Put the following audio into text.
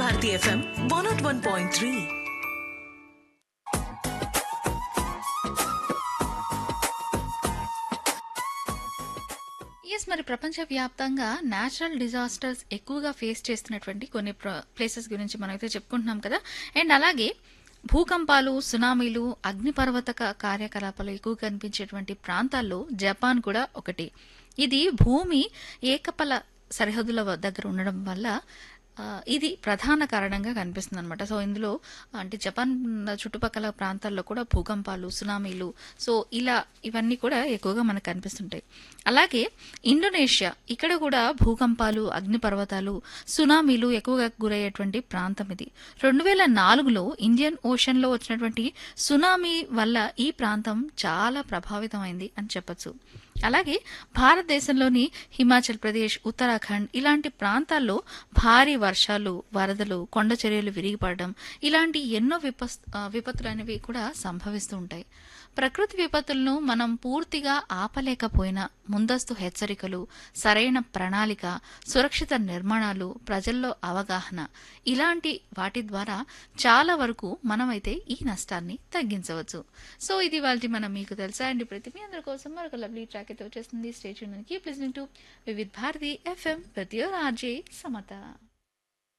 Bharati FM one nought one point three yes మరి ప్రపంచవ్యాప్తంగా natural disasters ఎక్కువగా ఫేస్ చేస్తున్నటువంటి కొన్ని ప్లేసెస్ గురించి మనం అయితే చెప్పుకుంటున్నాం కదా అండ్ అలాగే భూకంపాలు సునామీలు అగ్నిపర్వతక కార్యకలాపాలు ఎక్కువ కనిపించేటువంటి ప్రాంతాల్లో జపాన్ కూడా ఒకటి ఇది భూమి ఏకపల సరిహద్దుల వ- దగ్గర ఉండడం వల్ల ఆ, ఇది ప్రధాన కారణంగా కనిపిస్తుంది అనమాట సో ఇందులో అంటే జపాన్ చుట్టుపక్కల ప్రాంతాల్లో కూడా భూకంపాలు సునామీలు సో ఇలా ఇవన్నీ కూడా ఎక్కువగా మనకు కనిపిస్తుంటాయి అలాగే ఇండోనేషియా ఇక్కడ కూడా భూకంపాలు అగ్నిపర్వతాలు సునామీలు ఎక్కువగా గురయ్యేటువంటి ప్రాంతం ఇది రెండు వేల నాలుగులో ఇండియన్ ఓషన్లో వచ్చినటువంటి సునామీ వల్ల ఈ ప్రాంతం చాలా ప్రభావితమైంది అని చెప్పొచ్చు అలాగే భారతదేశంలోని హిమాచల్ ప్రదేశ్ ఉత్తరాఖండ్ ఇలాంటి ప్రాంతాల్లో భారీ వర్షాలు వరదలు కొండ చర్యలు విరిగిపడడం ఇలాంటి ఎన్నో విపస్ ఆ, విపత్తులు అనేవి కూడా సంభవిస్తూ ఉంటాయి ప్రకృతి విపత్తులను మనం పూర్తిగా ఆపలేకపోయినా ముందస్తు హెచ్చరికలు సరైన ప్రణాళిక సురక్షిత నిర్మాణాలు ప్రజల్లో అవగాహన ఇలాంటి వాటి ద్వారా చాలా వరకు మనమైతే ఈ నష్టాన్ని తగ్గించవచ్చు సో ఇది వాళ్ళ మనం మీకు తెలుసా అండి ప్రతి మీ అందరి కోసం మరొక లవ్లీ ట్రాక్ అయితే వచ్చేస్తుంది station keep listening to Vividh Bharati FM ప్రతి ఆర్జే సమత